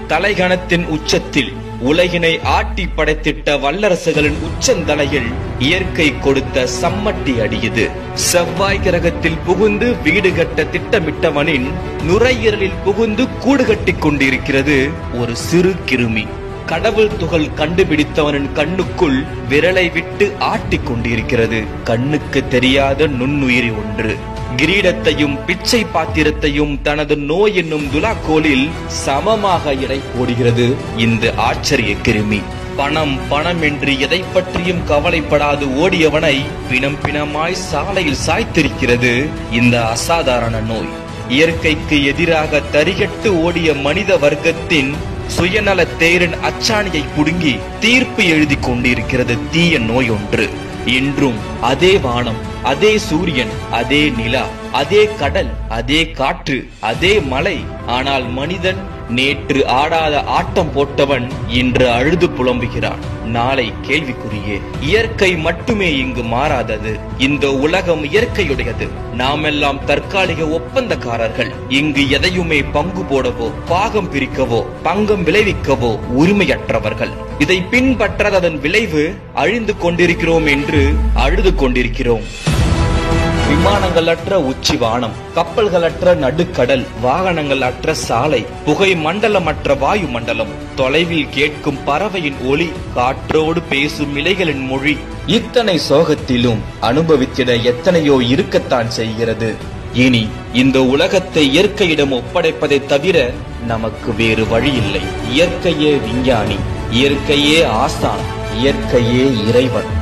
தலைகணத்தின் உச்சத்தில் உலகினை ஆட்டி படைத்திட்ட வல்லரசுகளின் உச்சந்தலையில் இயற்கை கொடுத்த சம்மட்டி அடியது செவ்வாய் கிரகத்தில் புகுந்து வீடு கட்ட திட்டமிட்டவனின் நுரையீரலில் புகுந்து கூடு கட்டிக் கொண்டிருக்கிறது ஒரு சிறு கிருமி கடவுள் துகள் கண்டுபிடித்தவனின் கண்ணுக்குள் விரலை விட்டு ஆட்டிக் கொண்டிருக்கிறது கண்ணுக்கு தெரியாத நுண்ணுயிரி ஒன்று கிரீடத்தையும் பிச்சை பாத்திரத்தையும் தனது நோய் என்னும் துலாக்கோலில் சமமாக எடை போடுகிறது இந்த ஆச்சரிய கிருமி பணம் பணம் என்று எதை பற்றியும் கவலைப்படாது ஓடியவனை பிணம் பிணமாய் சாலையில் சாய்த்திருக்கிறது இந்த அசாதாரண நோய் இயற்கைக்கு எதிராக தரிகட்டு ஓடிய மனித வர்க்கத்தின் சுயநல தேரின் அச்சாணியை புடுங்கி தீர்ப்பு எழுதி கொண்டிருக்கிறது தீய நோய் ஒன்று இன்றும் அதே வானம் அதே சூரியன் அதே நிலா அதே கடல் அதே காற்று அதே மலை ஆனால் மனிதன் நேற்று ஆடாத ஆட்டம் போட்டவன் இன்று அழுது புலம்புகிறான் நாளை கேள்விக்குரியே இயற்கை மட்டுமே இங்கு மாறாதது இந்த உலகம் இயற்கையுடையது நாமெல்லாம் தற்காலிக ஒப்பந்தக்காரர்கள் இங்கு எதையுமே பங்கு போடவோ பாகம் பிரிக்கவோ பங்கம் விளைவிக்கவோ உரிமையற்றவர்கள் இதை பின்பற்றாததன் விளைவு அழிந்து கொண்டிருக்கிறோம் என்று அழுது கொண்டிருக்கிறோம் விமானங்களற்ற உச்சி வானம் கப்பல்களற்ற நடுக்கடல் வாகனங்கள் அற்ற சாலை புகை மண்டலமற்ற வாயு மண்டலம் தொலைவில் கேட்கும் பறவையின் ஒளி காற்றோடு பேசும் இலைகளின் மொழி இத்தனை சோகத்திலும் அனுபவித்திட எத்தனையோ இருக்கத்தான் செய்கிறது இனி இந்த உலகத்தை இயற்கையிடம் ஒப்படைப்பதை தவிர நமக்கு வேறு வழி இல்லை இயற்கையே விஞ்ஞானி இயற்கையே ஆசான் இயற்கையே இறைவன்